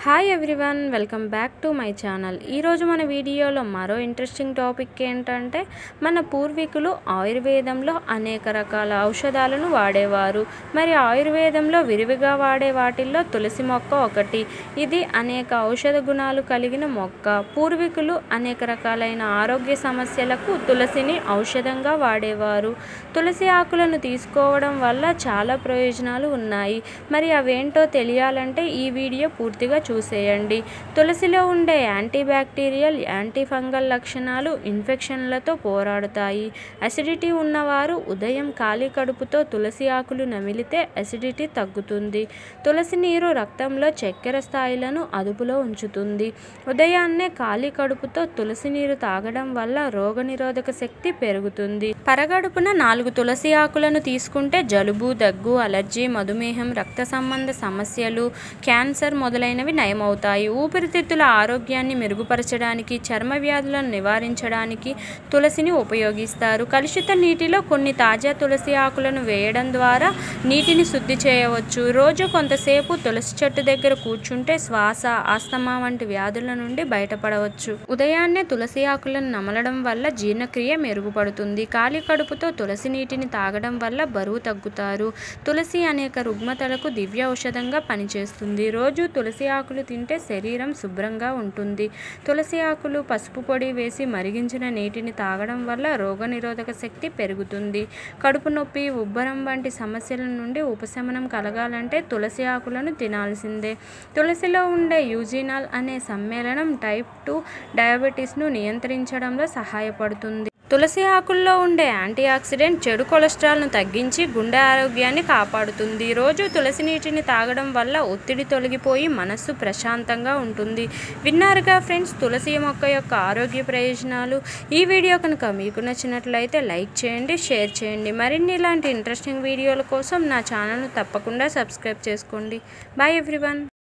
hi everyone welcome back to my channel ఈరోజు మన వీడియోలో మరో ఇంట్రెస్టింగ్ టాపిక్ ఏంటంటే మన పూర్వీకులు ఆయుర్వేదంలో అనేక రకాల ఔషధాలను వాడేవారు మరి ఆయుర్వేదంలో విరివిగా వాడే వాటిల్లో తులసి మొక్క ఒకటి ఇది అనేక ఔషధ గుణాలు కలిగిన మొక్క పూర్వీకులు అనేక రకాలైన ఆరోగ్య సమస్యలకు తులసిని ఔషధంగా వాడేవారు తులసి ఆకులను తీసుకోవడం వల్ల చాలా ప్రయోజనాలు ఉన్నాయి మరి అవేంటో తెలియాలంటే ఈ వీడియో పూర్తిగా చూసేయండి తులసిలో ఉండే యాంటీ బ్యాక్టీరియల్ యాంటీ ఫంగల్ లక్షణాలు ఇన్ఫెక్షన్లతో పోరాడుతాయి అసిడిటీ ఉన్నవారు ఉదయం ఖాళీ కడుపుతో తులసి ఆకులు నమిలితే అసిడిటీ తగ్గుతుంది తులసి నీరు రక్తంలో చక్కెర స్థాయిలను అదుపులో ఉంచుతుంది ఉదయాన్నే ఖాళీ కడుపుతో తులసి నీరు తాగడం వల్ల రోగనిరోధక శక్తి పెరుగుతుంది పరగడుపున నాలుగు తులసి ఆకులను తీసుకుంటే జలుబు దగ్గు అలర్జీ మధుమేహం రక్త సంబంధ సమస్యలు క్యాన్సర్ మొదలైనవి నయమవుతాయి ఊపిరితిత్తుల ఆరోగ్యాన్ని మెరుగుపరచడానికి చర్మ వ్యాధులను నివారించడానికి తులసిని ఉపయోగిస్తారు కలుషిత నీటిలో కొన్ని తాజా తులసి ఆకులను వేయడం ద్వారా నీటిని శుద్ధి చేయవచ్చు రోజు కొంతసేపు తులసి చెట్టు దగ్గర కూర్చుంటే శ్వాస ఆస్తమా వంటి వ్యాధుల నుండి బయటపడవచ్చు ఉదయాన్నే తులసి ఆకులను నమలడం వల్ల జీర్ణక్రియ మెరుగుపడుతుంది ఖాళీ కడుపుతో తులసి నీటిని తాగడం వల్ల బరువు తగ్గుతారు తులసి అనేక రుగ్మతలకు దివ్య ఔషధంగా పనిచేస్తుంది రోజు తులసి ఆకులు తింటే శరీరం శుభ్రంగా ఉంటుంది తులసి ఆకులు పసుపు పొడి వేసి మరిగించిన నీటిని తాగడం వల్ల రోగనిరోధక శక్తి పెరుగుతుంది కడుపు నొప్పి ఉబ్బరం వంటి సమస్యల నుండి ఉపశమనం కలగాలంటే తులసి ఆకులను తినాల్సిందే తులసిలో ఉండే యూజినాల్ అనే సమ్మేళనం టైప్ టూ డయాబెటీస్ను నియంత్రించడంలో సహాయపడుతుంది తులసి ఆకుల్లో ఉండే యాంటీ ఆక్సిడెంట్ చెడు కొలెస్ట్రాల్ను తగ్గించి గుండె ఆరోగ్యాన్ని కాపాడుతుంది రోజు తులసి నీటిని తాగడం వల్ల ఒత్తిడి తొలగిపోయి మనస్సు ప్రశాంతంగా ఉంటుంది విన్నారుగా ఫ్రెండ్స్ తులసి మొక్క యొక్క ఆరోగ్య ప్రయోజనాలు ఈ వీడియో కనుక మీకు నచ్చినట్లయితే లైక్ చేయండి షేర్ చేయండి మరిన్ని ఇలాంటి ఇంట్రెస్టింగ్ వీడియోల కోసం నా ఛానల్ను తప్పకుండా సబ్స్క్రైబ్ చేసుకోండి బాయ్ ఎవ్రీవన్